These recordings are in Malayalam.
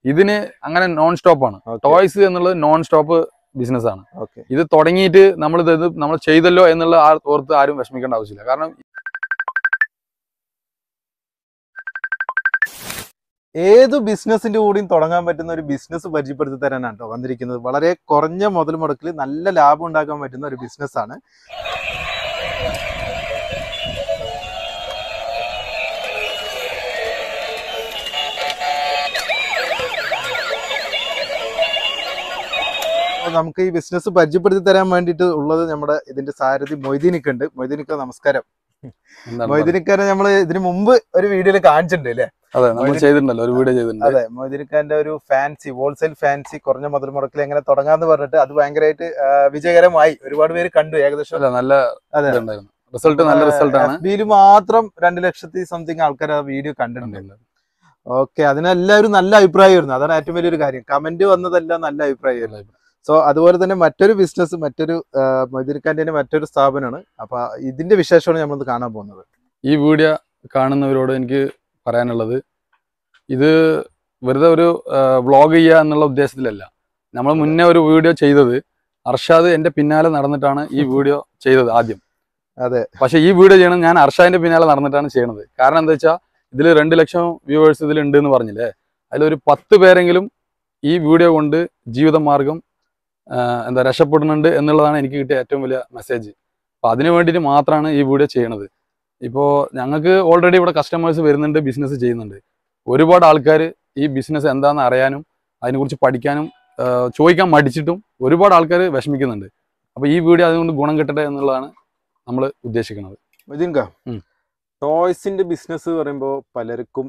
ഇതിന് അങ്ങനെ നോൺ സ്റ്റോപ്പ് ആണ് Okay. ടോയ്സ് എന്നുള്ളത് നോൺ സ്റ്റോപ്പ് ബിസിനസ് ആണ് ഓക്കെ ഇത് തുടങ്ങിയിട്ട് നമ്മൾ ഇത് നമ്മൾ ചെയ്തല്ലോ എന്നുള്ള ആ ഓർത്ത് ആരും വിഷമിക്കേണ്ട ആവശ്യമില്ല കാരണം ഏത് ബിസിനസിന്റെ കൂടിയും തുടങ്ങാൻ പറ്റുന്ന ഒരു ബിസിനസ് പരിചയപ്പെടുത്തി തരാനാണ് കേട്ടോ വന്നിരിക്കുന്നത് വളരെ കുറഞ്ഞ മുതൽ മുടക്കിൽ നല്ല ലാഭം ഉണ്ടാക്കാൻ പറ്റുന്ന ഒരു ബിസിനസ് ആണ് അപ്പൊ നമുക്ക് ഈ ബിസിനസ് പരിചയപ്പെടുത്തി തരാൻ വേണ്ടിയിട്ട് ഉള്ളത് നമ്മുടെ ഇതിന്റെ സാരഥി മൊയ്തീനിക്ക ഉണ്ട് മൊയ്തീനിക്ക നമസ്കാരം എന്താണ് പറയുക? മൊയ്തീനിക്കാരെ നമ്മൾ ഇതിന് മുമ്പ് ഒരു വീഡിയോയിൽ കാണിച്ചിട്ടുണ്ട് അല്ലേ അതെ നമ്മൾ മൊയ്തീൻ- ചെയ്തിട്ടുണ്ടല്ലോ ഒരു വീഡിയോ ചെയ്തിട്ടുണ്ട് അതെ മൊയ്തീനിക്കാന്റെ ഒരു ഫാൻസി ഹോൾസെയിൽ ഫാൻസി കുറഞ്ഞ മുതൽ മുടക്കിൽ എങ്ങനെ തുടങ്ങാന്ന് പറഞ്ഞിട്ട് അത് ഭയങ്കരമായിട്ട് ആ, വിജയകരമായി ഒരുപാട് പേര് കണ്ടു ഏകദേശം അല്ല നല്ല അതെ. ഇതുണ്ടായിരുന്നു റിസൾട്ട് നല്ല റിസൾട്ട് ആണ് FB ല് മാത്രം രണ്ട് ലക്ഷത്തി സംതിങ് ആൾക്കാർ ആ വീഡിയോ കണ്ടിട്ടുണ്ട് ഓക്കെ അതിനെല്ലാവരും നല്ല അഭിപ്രായമായിരുന്നു അതാണ് ഏറ്റവും വലിയൊരു കാര്യം കമന്റ് വന്നതെല്ലാം നല്ല അഭിപ്രായമായിരുന്നു സോ അതുപോലെ തന്നെ മറ്റൊരു ബിസിനസ് മറ്റൊരു മൊയ്തീനിക്കാന്റെ മറ്റൊരു സ്ഥാപനമാണ് അപ്പൊ ഇതിന്റെ വിശേഷമാണ് നമ്മളിന്ന് കാണാൻ പോകുന്നത് ഈ വീഡിയോ കാണുന്നവരോട് എനിക്ക് പറയാനുള്ളത് ഇത് വെറുതെ ഒരു വ്ളോഗ് ചെയ്യുക എന്നുള്ള ഉദ്ദേശത്തിലല്ല നമ്മൾ മുന്നേ ഒരു വീഡിയോ ചെയ്തത് അർഷാദ് എന്റെ പിന്നാലെ നടന്നിട്ടാണ് ഈ വീഡിയോ ചെയ്തത് ആദ്യം അതെ പക്ഷെ ഈ വീഡിയോ ചെയ്യണം ഞാൻ അർഷാദിന്റെ പിന്നാലെ നടന്നിട്ടാണ് ചെയ്യണത് കാരണം എന്താ വെച്ചാൽ ഇതിൽ രണ്ട് ലക്ഷം വ്യൂവേഴ്സ് ഇതിൽ ഉണ്ട് എന്ന് പറഞ്ഞില്ലേ അതിലൊരു പത്ത് പേരെങ്കിലും ഈ വീഡിയോ കൊണ്ട് ജീവിതമാർഗം ആ, എന്താ രക്ഷപ്പെടുന്നുണ്ട് എന്നുള്ളതാണ് എനിക്ക് കിട്ടിയ ഏറ്റവും വലിയ മെസ്സേജ് അപ്പോൾ അതിനു വേണ്ടിയിട്ട് മാത്രമാണ് ഈ വീഡിയോ ചെയ്യണത് ഇപ്പോൾ ഞങ്ങൾക്ക് ഓൾറെഡി ഇവിടെ കസ്റ്റമേഴ്സ് വരുന്നുണ്ട് ബിസിനസ് ചെയ്യുന്നുണ്ട് ഒരുപാട് ആൾക്കാർ ഈ ബിസിനസ് എന്താണെന്ന് അറിയാനും അതിനെക്കുറിച്ച് പഠിക്കാനും ആ, ചോദിക്കാൻ മടിച്ചിട്ടും ഒരുപാട് ആൾക്കാർ വിഷമിക്കുന്നുണ്ട് അപ്പോൾ ഈ വീഡിയോ അതുകൊണ്ട് ഗുണം കിട്ടട്ടെ എന്നുള്ളതാണ് നമ്മൾ ഉദ്ദേശിക്കുന്നത് മൊയ്തീൻക ഉം. ടോയ്സിന്റെ ബിസിനസ് പറയുമ്പോൾ പലർക്കും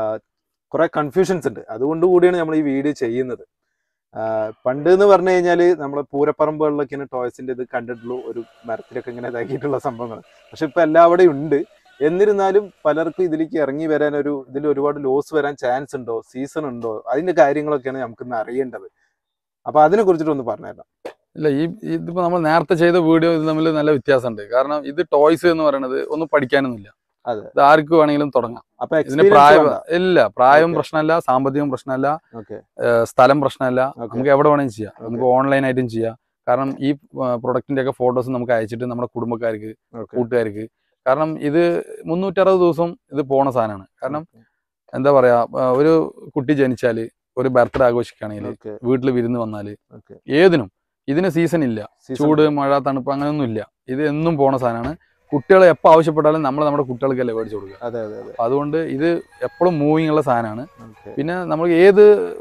കുറെ കൺഫ്യൂഷൻസ് ഉണ്ട് അതുകൊണ്ട് കൂടിയാണ് നമ്മൾ ഈ വീഡിയോ ചെയ്യുന്നത് ആ, പണ്ട് എന്ന് പറഞ്ഞു കഴിഞ്ഞാൽ നമ്മൾ പൂരപ്പറമ്പുകളിലൊക്കെയാണ് ടോയ്സിന്റെ ഇത് കണ്ടിട്ടുള്ളൂ ഒരു മരത്തിലൊക്കെ ഇങ്ങനെ ഇതാക്കിയിട്ടുള്ള സംഭവങ്ങൾ പക്ഷെ ഇപ്പൊ എല്ലാവിടെയും ഉണ്ട് എന്നിരുന്നാലും പലർക്കും ഇതിലേക്ക് ഇറങ്ങി വരാൻ ഒരു ഇതിൽ ഒരുപാട് ലോസ് വരാൻ ചാൻസ് ഉണ്ടോ സീസൺ ഉണ്ടോ അതിന്റെ കാര്യങ്ങളൊക്കെയാണ് നമുക്കിന്ന് അറിയേണ്ടത് അപ്പൊ അതിനെ കുറിച്ചിട്ട് ഒന്ന് പറഞ്ഞുതരാം ഇല്ല ഈ ഇതിപ്പോൾ നമ്മൾ നേരത്തെ ചെയ്ത വീഡിയോ ഇത് തമ്മിൽ നല്ല വ്യത്യാസമുണ്ട് കാരണം ഇത് ടോയ്സ് എന്ന് പറയുന്നത് ഒന്നും പഠിക്കാനൊന്നുമില്ല അതെ. ഇത് ആർക്ക് വേണമെങ്കിലും തുടങ്ങാം അപ്പൊ ഇതിന് പ്രായം എക്സ്പീരിയൻസ് ഇല്ല പ്രായം Okay. പ്രശ്നമല്ല സാമ്പത്തികം പ്രശ്നമല്ല ഓക്കെ ഏഹ് സ്ഥലം പ്രശ്നമല്ല ഓക്കെ നമുക്ക് എവിടെ വേണമെങ്കിലും ചെയ്യാം Okay. നമുക്ക് ഓൺലൈനായിട്ടും ചെയ്യാം കാരണം ഈ പ്രൊഡക്റ്റിന്റെ ഒക്കെ ഫോട്ടോസ് നമുക്ക് അയച്ചിട്ട് നമ്മുടെ കുടുംബക്കാർക്ക് ഓക്കെ കൂട്ടുകാർക്ക് കാരണം ഇത് മുന്നൂറ്ററുപത് ദിവസം ഇത് പോണ സാധനമാണ് കാരണം എന്താ പറയാ ആ, ഒരു കുട്ടി ജനിച്ചാല് ഒരു ബർത്ത്ഡേ ആഘോഷിക്കുകയാണെങ്കിൽ ഓക്കെ വീട്ടിൽ വിരുന്ന് വന്നാല് ഓക്കെ ഏതിനും ഇതിന് സീസൺ ഇല്ല ചൂട് മഴ തണുപ്പ് അങ്ങനെയൊന്നും ഇല്ല ഇത് എന്നും പോണ സാധനമാണ് കുട്ടികൾ എപ്പോൾ ആവശ്യപ്പെട്ടാലും നമ്മൾ നമ്മുടെ കുട്ടികൾക്കല്ലേ മേടിച്ചു കൊടുക്കുക അതെ അതെ അതെ അപ്പൊ അതുകൊണ്ട് ഇത് എപ്പോഴും മൂവിങ് ഉള്ള സാധനമാണ് ഓക്കെ പിന്നെ നമുക്ക് ഏത്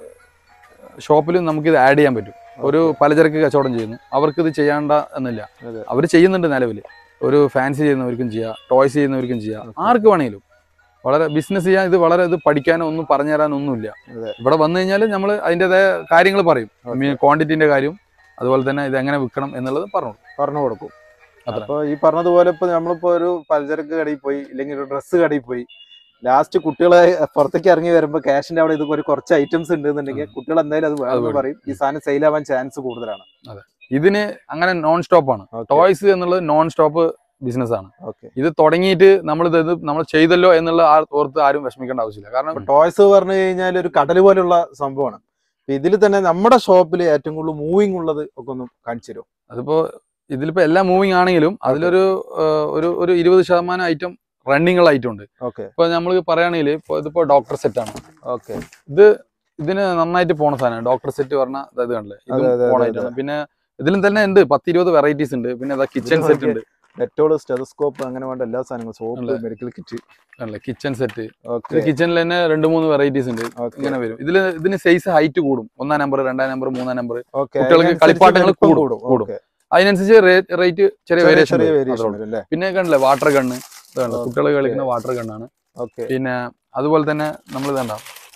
ഷോപ്പിലും നമുക്ക് ഇത് ആഡ് ചെയ്യാൻ പറ്റും ഒരു പലചരക്ക് കച്ചവടം ചെയ്യുന്നു അവർക്ക് ഇത് ചെയ്യേണ്ട എന്നില്ല അതെ. അവർ ചെയ്യുന്നുണ്ട് നിലവിൽ ഒരു ഫാൻസി ചെയ്യുന്നവർക്കും ചെയ്യാം ടോയ്സ് ചെയ്യുന്നവർക്കും ചെയ്യാം Okay. ആർക്ക് വേണമെങ്കിലും വളരെ ബിസിനസ് ചെയ്യാൻ ഇത് വളരെ ഇത് പഠിക്കാനോ ഒന്നും പറഞ്ഞു തരാനോ ഒന്നുമില്ല അതെ. ഇവിടെ വന്നു കഴിഞ്ഞാൽ നമ്മൾ അതിൻ്റെതായ കാര്യങ്ങൾ പറയും Okay. ക്വാണ്ടിറ്റിന്റെ കാര്യം അതുപോലെ തന്നെ ഇത് എങ്ങനെ വിൽക്കണം എന്നുള്ളത് പറഞ്ഞു പറഞ്ഞു കൊടുക്കും അത്ര. അപ്പൊ ഈ പറഞ്ഞതുപോലെ ഇപ്പൊ നമ്മളിപ്പോ ഒരു പലചരക്ക് കടയിൽ പോയി ഇല്ലെങ്കിൽ ഒരു ഡ്രസ്സ് കടയിൽ പോയി ലാസ്റ്റ് കുട്ടികളെ പുറത്തേക്ക് ഇറങ്ങി വരുമ്പോ ക്യാഷിന്റെ അവിടെ ഇത് ഒരു കുറച്ച് ഐറ്റംസ് ഉണ്ട് എന്നുണ്ടെങ്കിൽ കുട്ടികൾ എന്തായാലും അത് വേണമെന്ന് വേണം. പറയും ഈ സാധനം സെയിൽ ആവാൻ ചാൻസ് കൂടുതലാണ് ഇതിന് അങ്ങനെ നോൺ സ്റ്റോപ്പ് ആണ് ടോയ്സ് എന്നുള്ളത് നോൺ സ്റ്റോപ്പ് ബിസിനസ് ആണ് ഓക്കെ ഇത് തുടങ്ങിയിട്ട് നമ്മൾ ഇത് നമ്മൾ ചെയ്തല്ലോ എന്നുള്ള ആ ഓർത്ത് ആരും വിഷമിക്കേണ്ട ആവശ്യമില്ല കാരണം ടോയ്സ് പറഞ്ഞു കഴിഞ്ഞാൽ ഒരു കടൽ പോലുള്ള സംഭവമാണ് ഇതിൽ തന്നെ നമ്മുടെ ഷോപ്പിൽ ഏറ്റവും കൂടുതൽ മൂവിങ് ഉള്ളത് ഒക്കെ ഒന്ന് കാണിച്ചു തരും അതിപ്പോ ഇതിലിപ്പോ എല്ലാം മൂവിങ് ആണെങ്കിലും അതിലൊരു ഏഹ്, ഒരു ഒരു ഇരുപത് ശതമാനം ഐറ്റം റണ്ണിങ് ഉള്ള ഐറ്റം ഉണ്ട് ഓക്കെ ഇപ്പൊ നമ്മൾ പറയുകയാണെങ്കിൽ ഇപ്പൊ ഇതിപ്പോ ഡോക്ടർ സെറ്റ് ആണ് ഓക്കെ ഇത് ഇതിന് നന്നായിട്ട് പോണ സാധനമാണ് ഡോക്ടർ സെറ്റ് പറഞ്ഞ ഇത് കണ്ടില്ലേ അതെ, അതെ, ഇതും പോണ അതെ, ഐറ്റമാണ് പിന്നെ ഇതിലും തന്നെ ഉണ്ട് പത്ത് ഇരുപത് വെറൈറ്റീസ് ഉണ്ട് പിന്നെ അതാ കിച്ചൺ ഇതിന് സെറ്റ് ഉണ്ട് ഡെറ്റോള് സ്റ്റെതസ്കോപ്പ് അങ്ങനെ വേണ്ട എല്ലാ സാധനങ്ങളും സോപ്പ് അല്ലേ? മെഡിക്കൽ കിറ്റ് കണ്ടില്ലേ കിച്ചൺ സെറ്റ് ഓക്കെ കിച്ചണിൽ തന്നെ രണ്ട് മൂന്ന് വെറൈറ്റീസ് ഉണ്ട് ഓക്കെ ഇങ്ങനെ വരും ഇതില് ഇതിന് സൈസ് ഹൈറ്റ് കൂടും ഒന്നാം നമ്പർ രണ്ടാം നമ്പർ മൂന്നാം നമ്പർ ഓക്കെ കുട്ടികൾക്ക് കളിപ്പാട്ടങ്ങൾ കൂടും, കൂടും. അതിനനുസരിച്ച് റേറ്റ് ചെറിയ വേരിയേഷൻ ചെറിയ വേരിയേഷൻ വരും അല്ലേ പിന്നെ കണ്ടില്ലേ വാട്ടർ ഗണ്ണ് Okay. കുട്ടികൾ കളിക്കുന്ന വാട്ടർ ഗണ്ണാണ് ഓക്കെ പിന്നെ അതുപോലെ തന്നെ നമ്മൾ ഇതണ്ട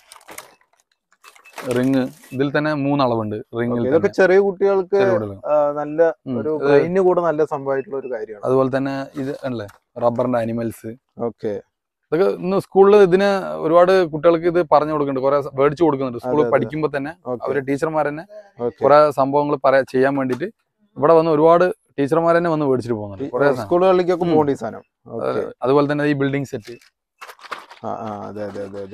റിങ് ഇതിൽ തന്നെ മൂന്നളവുണ്ട് റിങ്ങിൽ ഇതൊക്കെ ചെറിയ കുട്ടികൾക്ക് ആ, നല്ല ഒരു ഇത് ബ്രെയിന് കൂടെ നല്ല സംഭവമായിട്ടുള്ള ഒരു കാര്യമാണ് അതുപോലെ തന്നെ ഇത് അല്ലേ റബ്ബറിന്റെ അനിമൽസ് ഓക്കെ ഇതൊക്കെ ഇന്ന് സ്കൂളിൽ ഇതിന് ഒരുപാട് കുട്ടികൾക്ക് ഇത് പറഞ്ഞു കൊടുക്കുന്നുണ്ട് കുറെ മേടിച്ചു കൊടുക്കുന്നുണ്ട് സ്കൂളിൽ അതെ, അതെ. പഠിക്കുമ്പോൾ തന്നെ അവര് ടീച്ചർമാർ തന്നെ ഓക്കെ കുറെ സംഭവങ്ങൾ പറയാ ചെയ്യാൻ വേണ്ടിയിട്ട് ഇവിടെ വന്ന് ഒരുപാട് ടീച്ചർമാർ തന്നെ വന്ന് മേടിച്ചിട്ട് പോകുന്നുണ്ട് കുറെ സാധനം. സ്കൂളുകളിലേക്കൊക്കെ ഉം. പോകേണ്ട ഈ സാധനം ഓക്കെ അതുപോലെ തന്നെ ഈ ബിൽഡിംഗ് സെറ്റ് ആ ആ അതെ അതെ അതെ അതെ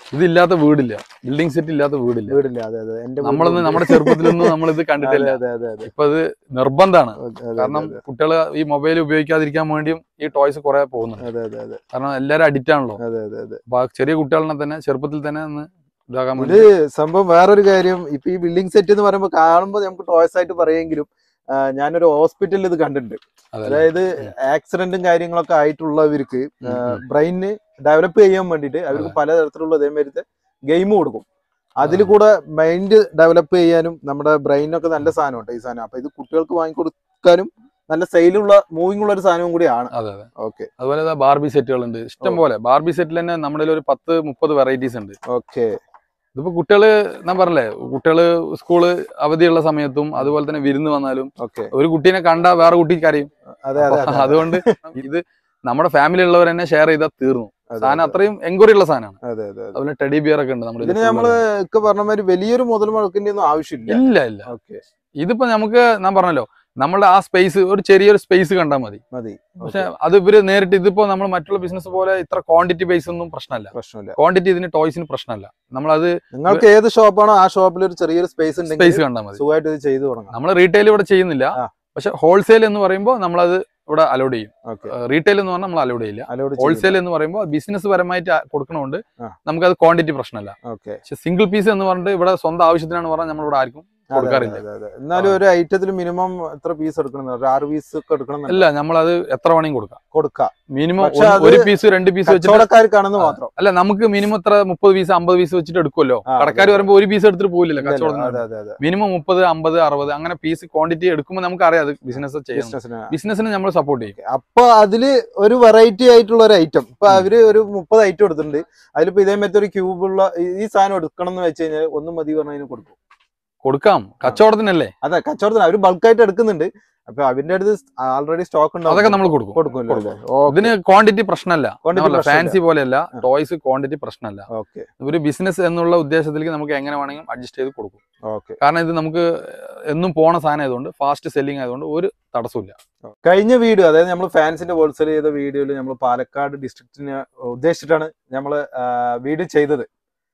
ഇതില്ലാത്ത വീടില്ല ബിൽഡിംഗ് സെറ്റ് ഇല്ലാത്ത വീടില്ല വീടില്ല അതെ അതെ എന്റെ നമ്മളൊന്നും നമ്മുടെ ചെറുപ്പത്തിലൊന്നും നമ്മൾ ഇത് അതെ കണ്ടിട്ടില്ല അതെ അതെ അതെ ഇപ്പൊ ഇത് നിർബന്ധമാണ് അതെ, അതെ, കാരണം അതെ, കുട്ടികൾ ഈ മൊബൈൽ ഉപയോഗിക്കാതിരിക്കാൻ വേണ്ടിയും ഈ ടോയ്സ് കുറെ പോകുന്നുണ്ട് അതെ അതെ അതെ കാരണം എല്ലാവരും അഡിക്റ്റ് ആണല്ലോ അതെ അതെ അതെ അപ്പൊ ആ ചെറിയ കുട്ടികളെ തന്നെ ചെറുപ്പത്തിൽ തന്നെ ഒന്ന് ഇതാക്കാൻ ഇത് വേണ്ടി സംഭവം വേറൊരു കാര്യം ഇപ്പൊ ഈ ബിൽഡിംഗ് സെറ്റ് എന്ന് പറയുമ്പോൾ കാണുമ്പോൾ നമുക്ക് ടോയ്സ് ആയിട്ട് പറയുമെങ്കിലും ആ, ഞാനൊരു ഹോസ്പിറ്റലിൽ ഇത് കണ്ടിട്ടുണ്ട് അതെ, അതെ. അതായത് ഉം. ആക്സിഡന്റും കാര്യങ്ങളൊക്കെ ആയിട്ടുള്ളവർക്ക് ഉം, ഉം. ബ്രെയിന് ഡെവലപ്പ് ചെയ്യാൻ വേണ്ടിയിട്ട് അവർക്ക് അതെ. പലതരത്തിലുള്ള ഇതേമാതിരത്തെ ഗെയിം കൊടുക്കും അതിൽ അതെ. കൂടെ മൈൻഡ് ഡെവലപ്പ് ചെയ്യാനും നമ്മുടെ ബ്രെയിനൊക്കെ നല്ല സാധനമുണ്ട് ഈ സാധനം അപ്പൊ ഇത് കുട്ടികൾക്ക് വാങ്ങിക്കൊടുക്കാനും നല്ല സെയിലുള്ള മൂവിംഗ് ഉള്ള ഒരു സാധനവും കൂടിയാണ് അതെ അതെ ഓക്കെ അതുപോലെ ദാ ബാർബി സെറ്റുകൾ ഉണ്ട് ഇഷ്ടം ഓ. പോലെ ബാർബി സെറ്റിൽ തന്നെ നമ്മുടെ കയ്യിൽ ഒരു പത്ത് മുപ്പത് വെറൈറ്റീസ് ഉണ്ട് ഓക്കെ ഇതിപ്പോ കുട്ടികള് ഞാൻ പറഞ്ഞില്ലേ കുട്ടികള് സ്കൂള് അവധിയുള്ള സമയത്തും അതുപോലെ തന്നെ വിരുന്ന് വന്നാലും ഓക്കെ ഒരു കുട്ടീനെ കണ്ടാ വേറെ കുട്ടിക്ക് അറിയും അതെ അതെ അപ്പൊ അതുകൊണ്ട് ഇത് നമ്മുടെ ഫാമിലി ഉള്ളവർ തന്നെ ഷെയർ ചെയ്താൽ തീർന്നു അതെ, സാധനം അതെ, അത്രയും എൻക്വയറി ഉള്ള സാധനമാണ് അതെ അതെ അതെ അതുപോലെ ടെഡി ബിയർ ഒക്കെ ഉണ്ട് നമ്മുടെ ഇതിന് ഇതിൽ നമ്മള് ഒക്കെ പറഞ്ഞ മാതിരി വലിയൊരു മുതൽ മുഴക്കിന്റെ ഒന്നും ആവശ്യമില്ല ഇല്ല ഇല്ല ഓക്കെ ഇതിപ്പോ നമുക്ക് ഞാൻ പറഞ്ഞല്ലോ നമ്മളുടെ ആ സ്പേസ് ഒരു ചെറിയൊരു സ്പേസ് കണ്ടാൽ മതി മതി പക്ഷെ അത് ഇവര് നേരിട്ട് ഇതിപ്പോ നമ്മൾ മറ്റുള്ള ബിസിനസ് പോലെ ഇത്ര ക്വാണ്ടിറ്റി ബേസ് ഒന്നും പ്രശ്നമല്ല പ്രശ്നമില്ല ക്വാണ്ടിറ്റി ഇതിന് ടോയ്സിന് പ്രശ്നമല്ല നമ്മളത് നിങ്ങൾക്ക് ഏത് ഷോപ്പാണോ ആ ഷോപ്പിൽ ഒരു ചെറിയൊരു സ്പേസ് ഉണ്ടെങ്കിൽ സ്പേസ് കണ്ടാൽ മതി സുഖമായിട്ട് ഇത് ചെയ്തു തുടങ്ങാം നമ്മൾ റീറ്റെയിൽ ഇവിടെ ചെയ്യുന്നില്ല ആ. പക്ഷെ ഹോൾസെയിൽ എന്ന് പറയുമ്പോൾ നമ്മളത് ഇവിടെ അലോഡ് ചെയ്യും ഓക്കെ റീറ്റെയിൽ എന്ന് പറഞ്ഞാൽ നമ്മൾ അലോഡ് ചെയ്യില്ല അലോട് ഹോൾസെയിൽ എന്ന് പറയുമ്പോൾ ബിസിനസ് പരമായിട്ട് ആ- കൊടുക്കണോണ്ട് ആ. നമുക്കത് ക്വാണ്ടിറ്റി പ്രശ്നമല്ല ഓക്കെ പക്ഷെ സിംഗിൾ പീസ് എന്ന് പറഞ്ഞിട്ട് ഇവിടെ സ്വന്തം ആവശ്യത്തിനാണ് പറഞ്ഞാൽ നമ്മൾ ഇവിടെ ആർക്കും കൊടുക്കാറില്ല എന്നാലും ഒരു ഐറ്റത്തിൽ മിനിമം എത്ര പീസ് എടുക്കണം ഒരു ആറ് പീസ് ഒക്കെ എടുക്കണം എന്നല്ല. അല്ല നമ്മളത് എത്ര വേണമെങ്കിലും കൊടുക്കാം കൊടുക്കാം മിനിമം പക്ഷെ അത് ഒരു പീസ് രണ്ട് പീസ് വെച്ചിട്ട് കച്ചവടക്കാർക്കാണെന്ന് മാത്രം അല്ല നമുക്ക് മിനിമം എത്ര മുപ്പത് പീസ് അമ്പത് പീസ് വെച്ചിട്ട് എടുക്കുമല്ലോ ആ, അതെ, കടക്കാർ അതെ. വരുമ്പോൾ ഒരു പീസ് എടുത്തിട്ട് പോയില്ല ഇല്ലല്ലോ. കച്ചവടം അതെ അതെ അതെ മിനിമം മുപ്പത് അമ്പത് അറുപത് അങ്ങനെ പീസ് ക്വാണ്ടിറ്റി എടുക്കുമ്പോൾ നമുക്ക് അറിയാം അത് ബിസിനസ് ചെയ്യുന്നത് ബിസിനസ്സിന് ബിസിനസിന് നമ്മൾ സപ്പോർട്ട് ചെയ്യും അപ്പൊ അതില് ഒരു വെറൈറ്റി ആയിട്ടുള്ള ഒരു ഐറ്റം ഇപ്പൊ ഉം. അവര് ഒരു മുപ്പത് ഐറ്റം എടുത്തിട്ടുണ്ട് അതിലിപ്പോ ഇതേ മറ്റേ ഒരു ക്യൂബുള്ള ഈ സാധനം എടുക്കണം എന്ന് വെച്ച് കഴിഞ്ഞാൽ ഒന്നും മതി പറഞ്ഞതിന് കൊടുക്കും കൊടുക്കാം കച്ചവടത്തിനല്ലേ അതെ കച്ചവടത്തിന് അവര് ബൾക്കായിട്ട് എടുക്കുന്നുണ്ട് അപ്പൊ അവരുടെ അടുത്ത് ആൾറെഡി സ്റ്റോക്ക് അതൊക്കെ നമ്മൾ കൊടുക്കും കൊടുക്കുമല്ലോ അല്ലേ ഇതിന് ക്വാണ്ടിറ്റി പ്രശ്നമല്ല Quantity പ്രശ്നമില്ല. ഫാൻസി പോലെയല്ല ആ. ടോയ്സ് ക്വാണ്ടിറ്റി പ്രശ്നമല്ല ഓക്കെ ഒരു ബിസിനസ് എന്നുള്ള ഉദ്ദേശത്തിലേക്ക് നമുക്ക് എങ്ങനെ വേണമെങ്കിലും അഡ്ജസ്റ്റ് ചെയ്ത് കൊടുക്കും ഓക്കെ കാരണം ഇത് നമുക്ക് എന്നും പോണ സാധനം ആയതുകൊണ്ട് ഫാസ്റ്റ് സെല്ലിംഗ് ആയതുകൊണ്ട് ഒരു തടസ്സമില്ല കഴിഞ്ഞ വീഡിയോ അതായത് നമ്മൾ ഫാൻസിന്റെ ഹോൾസെയിൽ ചെയ്ത വീഡിയോയിൽ നമ്മൾ പാലക്കാട് ഡിസ്ട്രിക്റ്റിനെ ഉദ്ദേശിച്ചിട്ടാണ് നമ്മൾ വീഡിയോ ചെയ്തത്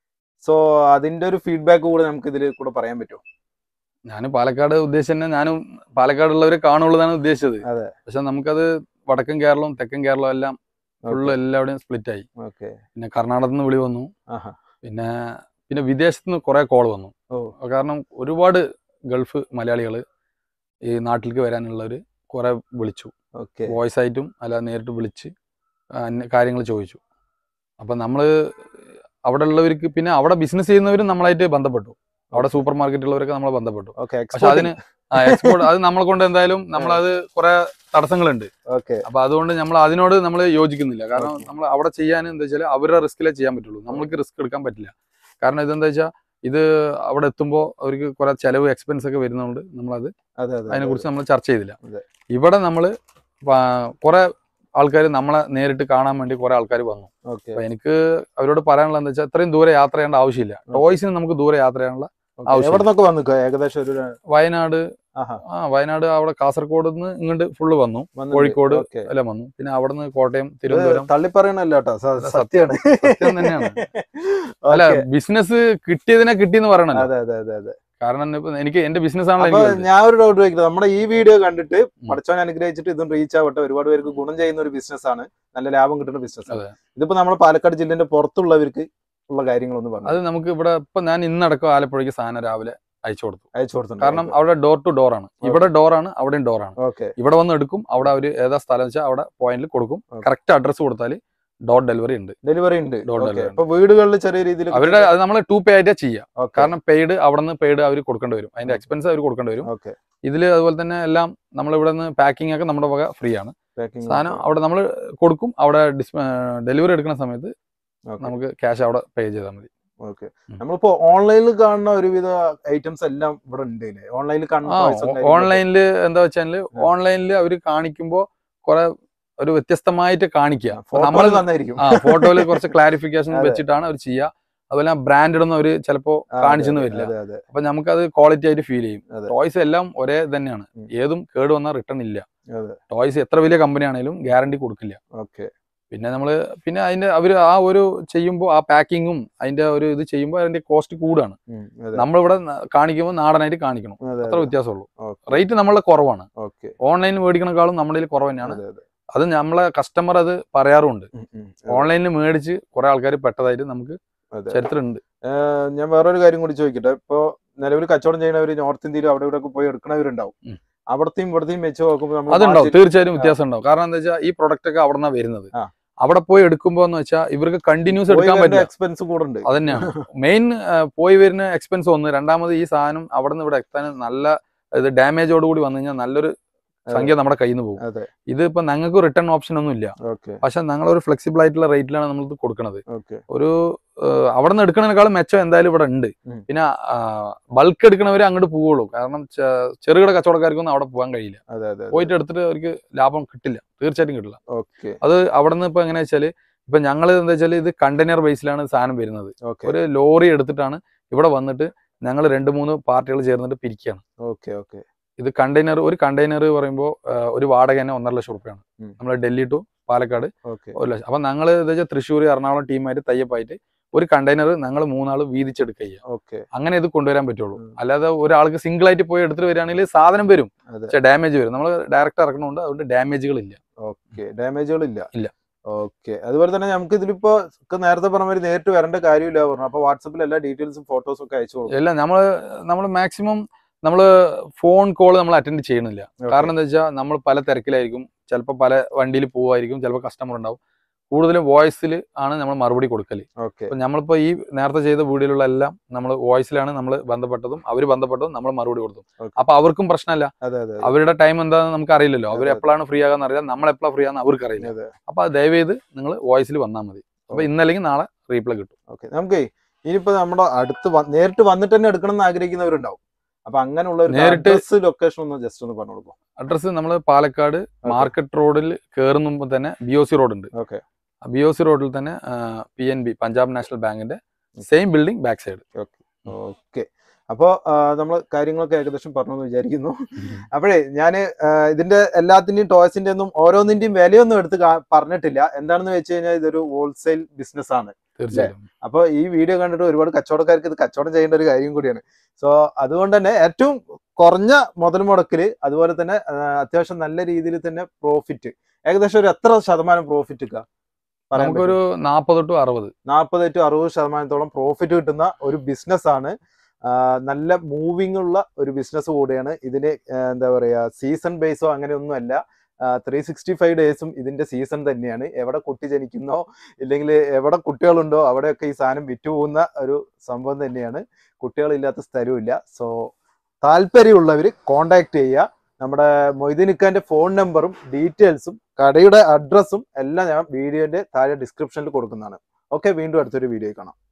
സോ അതിന്റെ ഒരു ഫീഡ്ബാക്ക് കൂടെ നമുക്ക് ഇതിൽ കൂടെ പറയാൻ പറ്റുമോ ഞാൻ പാലക്കാട് ഉദ്ദേശിച്ച് തന്നെ ഞാനും പാലക്കാടുള്ളവരെ കാണുള്ളതാണ് ഉദ്ദേശിച്ചത് അതെ. പക്ഷെ നമുക്കത് വടക്കൻ കേരളവും തെക്കൻ കേരളവും എല്ലാം ഫുള്ള് എല്ലാവിടെയും സ്പ്ലിറ്റ് ആയി ഓക്കെ പിന്നെ കർണാടകത്തിൽ നിന്ന് വിളി വന്നു ആഹാ പിന്നെ പിന്നെ വിദേശത്ത് നിന്ന് കുറെ കോൾ വന്നു ഓ കാരണം ഒരുപാട് ഗൾഫ് മലയാളികൾ ഈ നാട്ടിലേക്ക് വരാനുള്ളവർ കുറെ വിളിച്ചു ഓക്കെ വോയിസ് ആയിട്ടും അല്ലാതെ നേരിട്ട് വിളിച്ച് കാര്യങ്ങൾ ചോദിച്ചു അപ്പം നമ്മൾ അവിടെ ഉള്ളവർക്ക് പിന്നെ അവിടെ ബിസിനസ് ചെയ്യുന്നവരും നമ്മളായിട്ട് ബന്ധപ്പെട്ടു അവിടെ സൂപ്പർ മാർക്കറ്റുള്ളവരൊക്കെ നമ്മളെ ബന്ധപ്പെട്ടു ഓക്കെ പക്ഷെ അതിന് എക്സ്പോർട്ട് അത് നമ്മളെ കൊണ്ട് എന്തായാലും നമ്മളത് കുറെ തടസ്സങ്ങളുണ്ട് ഓക്കെ അപ്പൊ അതുകൊണ്ട് നമ്മൾ അതിനോട് നമ്മൾ യോജിക്കുന്നില്ല കാരണം Okay. നമ്മൾ അവിടെ ചെയ്യാൻ എന്താ വെച്ചാൽ അവരുടെ റിസ്കിലേ ചെയ്യാൻ പറ്റുള്ളൂ നമ്മൾക്ക് റിസ്ക് എടുക്കാൻ പറ്റില്ല കാരണം ഇതെന്താ വെച്ചാൽ ഇത് അവിടെ എത്തുമ്പോൾ അവർക്ക് കുറെ ചെലവ് എക്സ്പെൻസ് ഒക്കെ വരുന്നതുകൊണ്ട് നമ്മളത് അതെ അതെ അതിനെ കുറിച്ച് നമ്മൾ ചർച്ച ചെയ്തില്ല അതെ. ഇവിടെ നമ്മൾ കുറെ ആൾക്കാർ നമ്മളെ നേരിട്ട് കാണാൻ വേണ്ടി കുറെ ആൾക്കാർ വന്നു ഓക്കെ അപ്പൊ എനിക്ക് അവരോട് പറയാനുള്ളത് എന്താ വെച്ചാൽ ഇത്രയും ദൂരെ യാത്ര ചെയ്യേണ്ട ആവശ്യമില്ല ടോയ്സിന് നമുക്ക് ദൂരെ യാത്ര ചെയ്യാനുള്ള ആവശ്യം. എവിടെ നിന്നൊക്കെ വന്നു ഏകദേശം ഒരു വയനാട് ആഹാ ആ വയനാട് അവിടെ കാസർഗോഡ് നിന്ന് ഇങ്ങോട്ട് ഫുള്ള് വന്നു വന്നിട്ടുണ്ട്. കോഴിക്കോട് ഓക്കെ എല്ലാം വന്നു പിന്നെ അവിടെ നിന്ന് കോട്ടയം തിരുവനന്തപുരം തള്ളി പറയണല്ലോ കേട്ടോ സ- അല്ല, സത്യാണ് സത്യം തന്നെയാണ്. അല്ല ഓക്കെ. ബിസിനസ് കിട്ടിയതിനെ കിട്ടിയെന്ന് പറയണല്ലോ അതെ അതെ അതെ അതെ കാരണം ഇപ്പൊ എനിക്ക് എന്റെ ബിസിനസ് ആണല്ലോ അപ്പൊ എനിക്ക് വലുത്. ഞാൻ ഒരു ഡൗട്ട് ചോദിക്കുന്നത് നമ്മുടെ ഈ വീഡിയോ കണ്ടിട്ട് പഠിച്ചവൻ അനുഗ്രഹിച്ചിട്ട് ഇതും റീച്ച് ആവട്ടെ ഒരുപാട് പേർക്ക് ഗുണം ചെയ്യുന്ന ഒരു ബിസിനസ് ആണ് നല്ല ലാഭം കിട്ടുന്ന ബിസിനസ് ആണ് അതെ. ഇതിപ്പോ നമ്മുടെ പാലക്കാട് ജില്ലേന്റെ പുറത്തുള്ളവർക്ക് ഉള്ള കാര്യങ്ങളൊന്ന് പറഞ്ഞു അത് നമുക്ക് ഇവിടെ ഇപ്പൊ ഞാൻ ഇന്നടക്കം ആലപ്പുഴയ്ക്ക് സാധനം രാവിലെ അയച്ചു കൊടുത്തു അയച്ചു കൊടുത്തിട്ടുണ്ട് കാരണം അവിടെ ഡോർ ടു ഡോർ ആണ് ഇവിടെ ഡോർ ആണ് അവിടെയും ഡോർ ആണ് ഓക്കെ ഇവിടെ വന്ന് എടുക്കും അവിടെ അവര് ഏതാ സ്ഥലം വെച്ചാൽ അവിടെ പോയിന്റിൽ കൊടുക്കും Okay. കറക്റ്റ് അഡ്രസ് കൊടുത്താൽ ഡോർ ഡെലിവറി ഉണ്ട് ഡെലിവറി ഉണ്ട് Door Okay. delivery ഉണ്ട്. അപ്പൊ വീടുകളിൽ ചെറിയ രീതിയിൽ അവരുടെ അത് നമ്മൾ ടു പേ ആയിട്ടാ ചെയ്യുക Okay. കാരണം പെയ്ഡ് അവിടെ നിന്ന് പെയ്ഡ് അവർ കൊടുക്കേണ്ടി വരും അതിന്റെ എക്സ്പെൻസ് അവർ കൊടുക്കേണ്ടി വരും Okay. ഇതിൽ അതുപോലെ തന്നെ എല്ലാം നമ്മൾ ഇവിടെ നിന്ന് പാക്കിംഗ് ഒക്കെ നമ്മുടെ വക ഫ്രീ ആണ് Packing സാധനം ഒക്കെ. അവിടെ നമ്മൾ കൊടുക്കും അവിടെ ഡെലിവറി എടുക്കുന്ന സമയത്ത് Okay. നമുക്ക് ക്യാഷ് അവിടെ പേ ചെയ്താൽ മതി Okay. ഉം. നമ്മളിപ്പോ ഓൺലൈനിൽ കാണുന്ന ഒരുവിധ ഐറ്റംസ് എല്ലാം ഇവിടെ ഉണ്ട് ഇല്ലേ ഓൺലൈനിൽ ആ കാണുന്ന toys ഉം കാര്യങ്ങളൊക്കെ. ഓൺലൈനിൽ എന്താ വെച്ചാല് ഓൺലൈനിൽ അവർ കാണിക്കുമ്പോൾ കുറെ ഒരു വ്യത്യസ്തമായിട്ട് കാണിക്കുക Photo നമ്മൾ നന്നായിരിക്കും ആ ഫോട്ടോയിൽ കുറച്ച് ക്ലാരിഫിക്കേഷൻ അതെ. വെച്ചിട്ടാണ് അവർ ചെയ്യുക അതുപോലെ ബ്രാൻഡഡ് ഒന്നും അവർ ചിലപ്പോൾ ആ, അതെ, കാണിച്ചെന്ന് അതെ, വരില്ല അതെ അതെ അപ്പൊ നമുക്കത് ക്വാളിറ്റി ആയിട്ട് ഫീൽ ചെയ്യും അതെ. ടോയ്സ് എല്ലാം ഒരേ തന്നെയാണ് ഉം. ഏതും കേട് വന്നാൽ റിട്ടേൺ ഇല്ല അതെ ടോയ്സ് എത്ര വലിയ കമ്പനി ആണെങ്കിലും ഗ്യാരണ്ടി കൊടുക്കില്ല ഓക്കെ പിന്നെ നമ്മൾ പിന്നെ അതിന്റെ അവർ ആ ഒരു ചെയ്യുമ്പോൾ ആ പാക്കിങ്ങും അതിന്റെ ഒരു ഇത് ചെയ്യുമ്പോൾ അതിന്റെ കോസ്റ്റ് കൂടുകയാണ് ഉം, അതെ നമ്മളിവിടെ ന- കാണിക്കുമ്പോൾ നാടനായിട്ട് കാണിക്കണം അതെ അത്ര വ്യത്യാസമുള്ളൂ ഓക്കെ റേറ്റ് നമ്മളെ കുറവാണ് ഓക്കെ ഓൺലൈനിൽ മേടിക്കണേക്കാളും നമ്മുടെ കയ്യിൽ കുറവ് തന്നെയാണ് അതെ അതെ അത് നമ്മളെ കസ്റ്റമർ അത് പറയാറുമുണ്ട് ഉം, ഉം, ഓൺലൈനിൽ മേടിച്ച് കുറെ ആൾക്കാർ പെട്ടതായിട്ട് നമുക്ക് അതെ ചരിത്രമുണ്ട് ഏഹ് ഞാൻ വേറൊരു കാര്യം കൂടി ചോദിക്കട്ടെ ഇപ്പൊ നിലവിൽ കച്ചവടം ചെയ്യുന്നവര് നോർത്ത് ഇന്ത്യയിലും അവിടെ ഇവിടെ ഒക്കെ പോയി എടുക്കണവരുണ്ടാവും ഉം. അവിടത്തെയും ഇവിടത്തെയും വെച്ച് നോക്കുമ്പോൾ നമ്മൾ അതുണ്ടാവും margin- തീർച്ചയായും വ്യത്യാസം ഉണ്ടാവും കാരണം എന്താ വെച്ചാൽ ഈ പ്രൊഡക്റ്റ് ഒക്കെ അവിടെ നിന്നാണ് വരുന്നത് ആ. അവിടെ പോയി എടുക്കുമ്പോ എന്ന് വെച്ചാൽ ഇവർക്ക് കണ്ടിന്യൂസ് പോയി എടുക്കാൻ വരേണ്ട പറ്റില്ല എക്സ്പെൻസ് കൂടെ ഉണ്ട് അതന്നെയാണ് മെയിൻ പോയി വരുന്ന എക്സ്പെൻസ് ഒന്ന് രണ്ടാമത് ഈ സാധനം അവിടെ നിന്ന് ഇവിടെ എത്താൻ നല്ല ഇത് ഡാമേജോട് കൂടി വന്നു കഴിഞ്ഞാൽ നല്ലൊരു സംഖ്യ നമ്മുടെ കയ്യിൽ നിന്ന് പോകും അതെ ഇത് ഇപ്പൊ ഞങ്ങൾക്ക് റിട്ടേൺ ഓപ്ഷൻ ഒന്നും ഇല്ല ഓക്കെ പക്ഷെ ഞങ്ങൾ ഒരു ഫ്ലെക്സിബിൾ ആയിട്ടുള്ള റേറ്റിലാണ് നമ്മൾ ഇത് കൊടുക്കുന്നത് ഓക്കെ ഒരു ഏഹ്, അവിടെ നിന്ന് എടുക്കണേക്കാളും മെച്ചം എന്തായാലും ഇവിടെ ഉണ്ട് ഉം. പിന്നെ ബൾക്ക് എടുക്കണവരെ അങ്ങോട്ട് പോവുള്ളൂ കാരണം ചെ- ചെറുകിട കച്ചവടക്കാർക്കൊന്നും അവിടെ പോകാൻ കഴിയില്ല അതെ അതെ പോയിട്ട് എടുത്തിട്ട് അവർക്ക് ലാഭം കിട്ടില്ല തീർച്ചയായിട്ടും കിട്ടില്ല ഓക്കെ അത് അവിടെ നിന്ന് ഇപ്പൊ എങ്ങനെയാ വെച്ചാല് ഇപ്പൊ ഞങ്ങൾ എന്താ വെച്ചാൽ ഇത് കണ്ടെയ്നർ ബേസിലാണ് സാധനം വരുന്നത് ഓക്കെ ഒരു ലോറി എടുത്തിട്ടാണ് ഇവിടെ വന്നിട്ട് ഞങ്ങൾ രണ്ട് മൂന്ന് പാർട്ടികൾ ചേർന്നിട്ട് പിരിക്കുകയാണ് ഓക്കെ ഓക്കെ ഇത് കണ്ടെയ്നർ ഒരു കണ്ടെയ്നർ പറയുമ്പോൾ ഒരു വാടക തന്നെ ഒന്നര ലക്ഷം റുപ്യാണ് ഉം. നമ്മൾ ഡൽഹി ടു പാലക്കാട് ഓക്കെ ഒരു ലക്ഷം അപ്പൊ ഞങ്ങൾ എന്താ വെച്ചാൽ തൃശ്ശൂർ എറണാകുളം ടീമായിട്ട് തയ്യപ്പായിട്ട് ഒരു കണ്ടെയ്നർ ഞങ്ങൾ മൂന്നാൾ വീതിച്ചെടുക്കുക ചെയ്യുക ഓക്കെ അങ്ങനെ ഇത് കൊണ്ടുവരാൻ പറ്റുള്ളൂ ഉം. അല്ലാതെ ഒരാൾക്ക് സിംഗിൾ ആയിട്ട് പോയി എടുത്തിട്ട് വരികയാണെങ്കിൽ സാധനം വരും അതെ പക്ഷെ ഡാമേജ് വരും നമ്മൾ ഡയറക്റ്റ് ഇറക്കണോണ്ട് അതുകൊണ്ട് ഡാമേജുകൾ ഇല്ല ഓക്കെ ഡാമേജുകൾ ഇല്ല ഇല്ല. ഓക്കെ അതുപോലെ തന്നെ നമുക്ക് ഇതിലിപ്പോ ഒക്കെ നേരത്തെ പറഞ്ഞ മാതിരി നേരിട്ട് വരേണ്ട കാര്യമില്ല പറഞ്ഞു അപ്പൊ വാട്സപ്പിൽ എല്ലാ ഡീറ്റെയിൽസും ഫോട്ടോസും ഒക്കെ അയച്ചു കൊടുക്കും എല്ലാം നമ്മൾ നമ്മൾ മാക്സിമം നമ്മൾ ഫോൺ കോൾ നമ്മൾ അറ്റൻഡ് ചെയ്യണില്ല കാരണം എന്താ വെച്ചാൽ നമ്മൾ പല തിരക്കിലായിരിക്കും ചിലപ്പോൾ പല വണ്ടിയിൽ പോവായിരിക്കും ചിലപ്പോൾ കസ്റ്റമർ ഉണ്ടാവും കൂടുതലും വോയിസിൽ ആണ് നമ്മൾ മറുപടി കൊടുക്കല് ഓക്കെ അപ്പൊ നമ്മളിപ്പോ ഈ നേരത്തെ ചെയ്ത വീഡിയോയിലുള്ള എല്ലാം നമ്മൾ വോയിസിലാണ് നമ്മൾ ബന്ധപ്പെട്ടതും അവർ ബന്ധപ്പെട്ടതും നമ്മൾ മറുപടി കൊടുത്തു Okay. അപ്പൊ അവർക്കും പ്രശ്നമല്ല അതെ അതെ അവരുടെ ടൈം എന്താണെന്ന് നമുക്ക് അറിയില്ലല്ലോ അവർ അതെ, അതെ. എപ്പോഴാണ് ഫ്രീ ആകാന്ന് അറിയാം നമ്മൾ എപ്പോഴാണ് ഫ്രീ ആണെന്ന് അവർക്ക് അറിയില്ല അതെ അപ്പൊ അത് ദയവേത് നിങ്ങൾ വോയിസിൽ വന്നാൽ മതി അപ്പൊ Okay. ഇന്നല്ലെങ്കിൽ നാളെ റീപ്ലൈ കിട്ടും ഓക്കെ നമുക്ക് ഇനിയിപ്പോ നമ്മുടെ അടുത്ത് വ- നേരിട്ട് വന്നിട്ട് തന്നെ എടുക്കണം എന്ന് ആഗ്രഹിക്കുന്നവരുണ്ടാവും അപ്പൊ അങ്ങനെയുള്ള ഒരു നേരിട്ട് ലൊക്കേഷൻ ഒന്ന് ജസ്റ്റ് ഒന്ന് പറഞ്ഞു കൊടുക്കും അഡ്രസ്സ് നമ്മൾ പാലക്കാട് മാർക്കറ്റ് റോഡിൽ കയറുന്ന തന്നെ ബി ഒ സി റോഡ് ഉണ്ട് ഓക്കെ ബി ഒ സി റോഡിൽ തന്നെ P N B Punjab national ബാങ്കിന്റെ same building back side okay അപ്പോ നമ്മൾ കാര്യങ്ങളൊക്കെ ഏകദേശം പറഞ്ഞു എന്ന് വിചാരിക്കുന്നു അപ്പോഴേ ഞാൻ ഇതിന്റെ എല്ലാത്തിന്റെയും ടോയ്സിന്റെ ഒന്നും ഓരോന്നിന്റെയും വിലയൊന്നും എടുത്ത് കാ- പറഞ്ഞിട്ടില്ല എന്താണെന്ന് വെച്ച് കഴിഞ്ഞാൽ ഇതൊരു ഹോൾസെയിൽ ബിസിനസ് ആണ് തീർച്ചയായും അപ്പോൾ ഈ വീഡിയോ കണ്ടിട്ട് ഒരുപാട് കച്ചവടക്കാർക്ക് ഇത് കച്ചവടം ചെയ്യേണ്ട ഒരു കാര്യം കൂടിയാണ് സോ അതുകൊണ്ട് തന്നെ ഏറ്റവും കുറഞ്ഞ മുതൽ മുടക്കില് അതുപോലെ തന്നെ ആ, അത്യാവശ്യം നല്ല രീതിയിൽ തന്നെ പ്രോഫിറ്റ് ഏകദേശം ഒരു എത്ര ശതമാനം പ്രോഫിറ്റ് ഒക്കെ പറയാൻ നമുക്കൊരു നാൽപ്പത് ടു അറുപത് നാൽപ്പത് ടു അറുപത് ശതമാനത്തോളം പ്രോഫിറ്റ് കിട്ടുന്ന ഒരു ബിസിനസ് ആണ് ആ, നല്ല മൂവിങ് ഉള്ള ഒരു ബിസിനസ് കൂടിയാണ് ഇതിന് ആ, എന്താ പറയാ സീസൺ ബേസോ അങ്ങനെയൊന്നും അല്ല ത്രീ സിക്സ്റ്റി ഫൈവ് ഡേയ്സും ഇതിന്റെ സീസൺ തന്നെയാണ് എവിടെ കുട്ടി ജനിക്കുന്നോ ഇല്ലെങ്കിൽ എവിടെ കുട്ടികളുണ്ടോ അവിടെയൊക്കെ ഈ സാധനം വിറ്റുപോകുന്ന ഒരു സംഭവം തന്നെയാണ് കുട്ടികളില്ലാത്ത സ്ഥലവുമില്ല സോ താല്പര്യമുള്ളവർ കോണ്ടാക്ട് ചെയ്യുക നമ്മുടെ മൊയ്തീനിക്കാന്റെ ഫോൺ നമ്പറും ഡീറ്റെയിൽസും കടയുടെ അഡ്രസ്സും എല്ലാം ഞാൻ വീഡിയോന്റെ താഴെ ഡിസ്ക്രിപ്ഷനിൽ കൊടുക്കുന്നതാണ് ഓക്കെ വീണ്ടും അടുത്തൊരു വീഡിയോ കാണാം